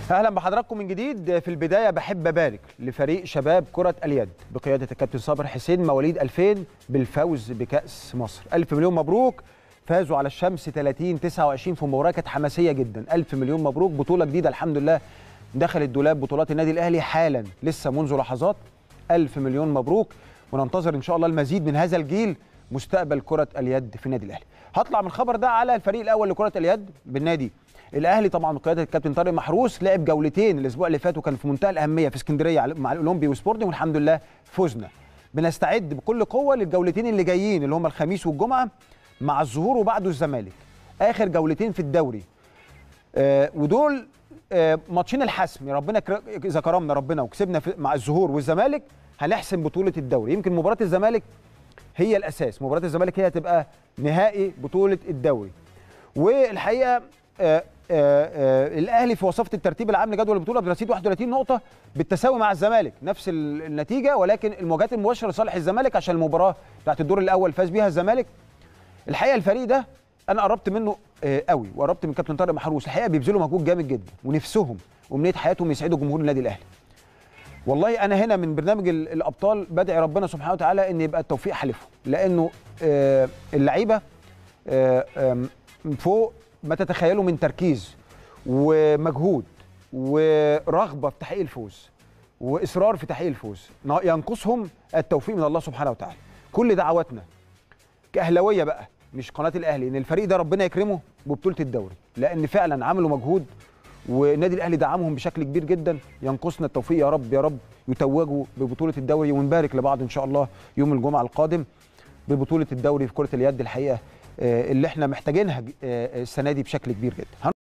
اهلا بحضراتكم من جديد في البدايه بحب ابارك لفريق شباب كره اليد بقياده الكابتن صابر حسين مواليد 2000 بالفوز بكاس مصر الف مليون مبروك فازوا على الشمس 30 29 في مباراه كانت حماسيه جدا الف مليون مبروك بطوله جديده الحمد لله دخلت دولاب بطولات النادي الاهلي حالا لسه منذ لحظات الف مليون مبروك وننتظر ان شاء الله المزيد من هذا الجيل مستقبل كره اليد في النادي الاهلي هطلع من الخبر ده على الفريق الاول لكره اليد بالنادي الاهلي طبعا بقياده الكابتن طارق محروس لعب جولتين الاسبوع اللي فات وكان في منتهى الاهميه في اسكندريه مع الاولمبي وسبورتنج والحمد لله فزنا بنستعد بكل قوه للجولتين اللي جايين اللي هم الخميس والجمعه مع الظهور وبعده الزمالك اخر جولتين في الدوري آه ودول آه ماتشين الحسم ربنا كر... اذا كرمنا ربنا وكسبنا في... مع الظهور والزمالك هنحسم بطوله الدوري يمكن مباراه الزمالك هي الاساس مباراه الزمالك هي هتبقى نهائي بطوله الدوري والحقيقه آه آه آه الاهلي في وصفه الترتيب العام لجدول البطوله برصيد 31 نقطه بالتساوي مع الزمالك نفس النتيجه ولكن المواجهات المباشره لصالح الزمالك عشان المباراه بتاعت الدور الاول فاز بيها الزمالك الحقيقه الفريق ده انا قربت منه آه قوي وقربت من كابتن طارق محروس الحقيقه بيبذلوا مجهود جامد جدا ونفسهم وامنيه حياتهم يسعدوا جمهور النادي الاهلي والله انا هنا من برنامج الابطال بدعي ربنا سبحانه وتعالى ان يبقى التوفيق حلفه لانه آه اللعيبه آه فوق ما تتخيلوا من تركيز ومجهود ورغبه في تحقيق الفوز واصرار في تحقيق الفوز ينقصهم التوفيق من الله سبحانه وتعالى كل دعواتنا كاهلاويه بقى مش قناه الاهلي ان الفريق ده ربنا يكرمه ببطوله الدوري لان فعلا عملوا مجهود والنادي الاهلي دعمهم بشكل كبير جدا ينقصنا التوفيق يا رب يا رب يتوجوا ببطوله الدوري ونبارك لبعض ان شاء الله يوم الجمعه القادم ببطوله الدوري في كره اليد الحقيقه اللي احنا محتاجينها السنه دي بشكل كبير جدا